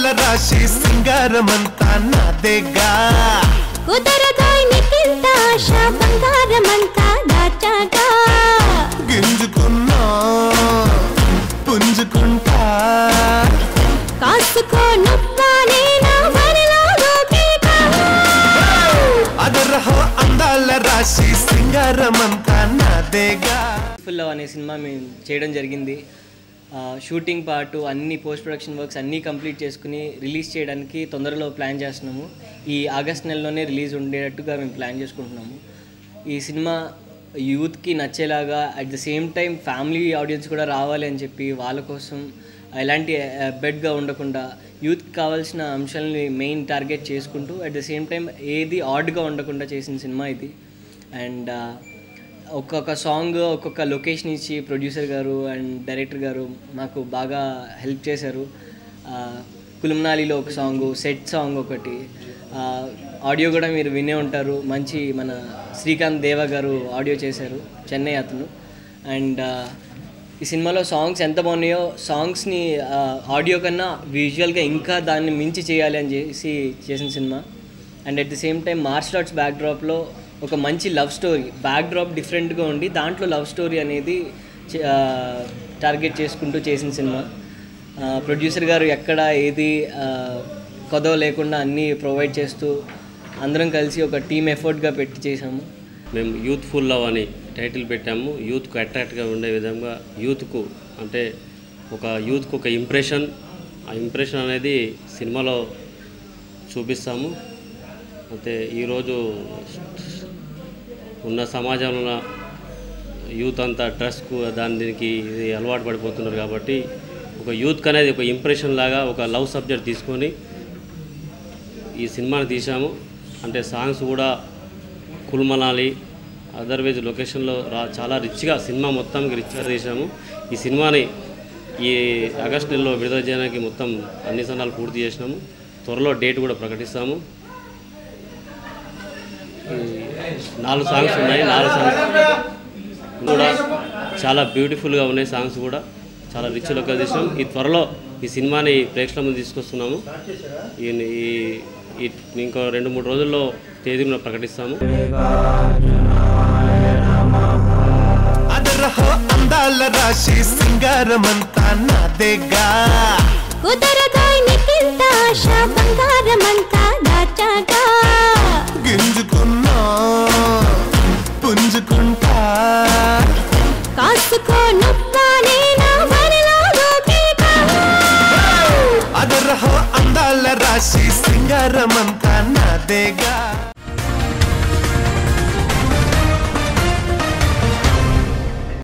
రాశి సింగారమంతా నాదేగా కుదరదోయ్ నీకింత ఆశ బంగారమంతా దాచాగా గింజుకున్నా పుంజుకుంటా కాసుకో నువ్వానే నా వరలో దూకేగా అదరహో అందాల రాశి సింగారమంతా నాదేగా ఫుల్ లవ్ అనే సినిమా మేము చేయడం జరిగింది ఆ, షూటింగ్ పార్ట్ అన్ని పోస్ట్ ప్రొడక్షన్ వర్క్స్ అన్నీ కంప్లీట్ చేసుకుని రిలీజ్ చేయడానికి తొందరలో ప్లాన్ చేస్తున్నాము ఈ ఆగస్ట్ నెలలోనే రిలీజ్ ఉండేటట్టుగా మేము ప్లాన్ చేసుకుంటున్నాము ఈ సినిమా యూత్కి నచ్చేలాగా at the same time family audiences కూడా రావాలి అని చెప్పి వాళ్ళ కోసం ఎలాంటి బెడ్గా ఉండకుండా యూత్కి కావాల్సిన అంశాలని మెయిన్ టార్గెట్ చేసుకుంటూ అట్ ద సేమ్ టైం ఏది ఆడ్గా ఉండకుండా చేసిన సినిమా ఇది అండ్ ఒక్కొక్క సాంగ్ ఒక్కొక్క లొకేషన్ ఇచ్చి ప్రొడ్యూసర్ గారు అండ్ డైరెక్టర్ గారు మాకు బాగా హెల్ప్ చేశారు ఆ, కులుమనాలిలో ఒక సాంగ్ సెట్ సాంగ్ ఒకటి ఆ, ఆడియో కూడా మీరు వినే ఉంటారు మంచి మన శ్రీకాంత్ దేవ గారు ఆడియో చేశారు చెన్నై అతను అండ్ ఆ, ఈ సినిమాలో సాంగ్స్ ఎంత బాగున్నాయో సాంగ్స్ని ఆ, ఆడియో కన్నా విజువల్గా ఇంకా దాన్ని మించి చేయాలి అని చేసి చేసిన cinema and at the same time martial arts బ్యాక్డ్రాప్లో ఒక మంచి లవ్ స్టోరీ బ్యాక్డ్రాప్ డిఫరెంట్గా ఉండి దాంట్లో లవ్ స్టోరీ అనేది చే- ఆ, టార్గెట్ చేసుకుంటూ చేసిన సినిమా ప్రొడ్యూసర్ గారు ఎక్కడ ఏది ఆ, కొదవ లేకుండా అన్నీ ప్రొవైడ్ చేస్తూ అందరం కలిసి ఒక టీమ్ ఎఫర్ట్గా పెట్టి చేసాము మేము యూత్ఫుల్ లవ్ అని టైటిల్ పెట్టాము యూత్కు అట్రాక్ట్గా ఉండే విధంగా యూత్కు అంటే ఒక యూత్కు ఒక ఇంప్రెషన్ ఆ ఇంప్రెషన్ అనేది సినిమాలో చూపిస్తాము అంటే ఈరోజు ఉన్న సమాజంలో యూత్ అంతా డ్రెస్కు దాని దీనికి ఇది అలవాటు పడిపోతున్నారు కాబట్టి ఒక యూత్కి అనేది ఒక ఇంప్రెషన్ లాగా ఒక లవ్ సబ్జెక్ట్ తీసుకొని ఈ సినిమాని తీసాము అంటే సాంగ్స్ కూడా కుల్మనాలి అదర్వైజ్ లొకేషన్లో రా చాలా రిచ్గా సినిమా మొత్తానికి రిచ్గా తీసాము ఈ సినిమాని ఈ ఆగస్ట్ నెలలో విడుదల చేయడానికి మొత్తం అన్ని సన్నాలు పూర్తి చేసినాము త్వరలో డేట్ కూడా ప్రకటిస్తాము ఈ నాలుగు సాంగ్స్ ఉన్నాయి నాలుగు సాంగ్స్ కూడా చాలా బ్యూటిఫుల్గా ఉన్నాయి సాంగ్స్ కూడా చాలా రిచ్ లుక్గా తీసినాం ఈ త్వరలో ఈ సినిమాని ప్రేక్షకుల ముందు తీసుకొస్తున్నాము ఈ ఈ- ఈ ఇంకో రెండు మూడు రోజుల్లో తేదీ కూడా ప్రకటిస్తాము అదరహో అందాల రాశి సింగారమంతా నాదేగా కుదరదోయ్ నీకింత ఆశ బంగారమంతా దాచాగా గింజుకున్నా పుంజుకుంటా కాసుకో నువ్వానే నా వరలో దూకేగా అదరహో అందాల రాశి సింగారమంతా నాదేగా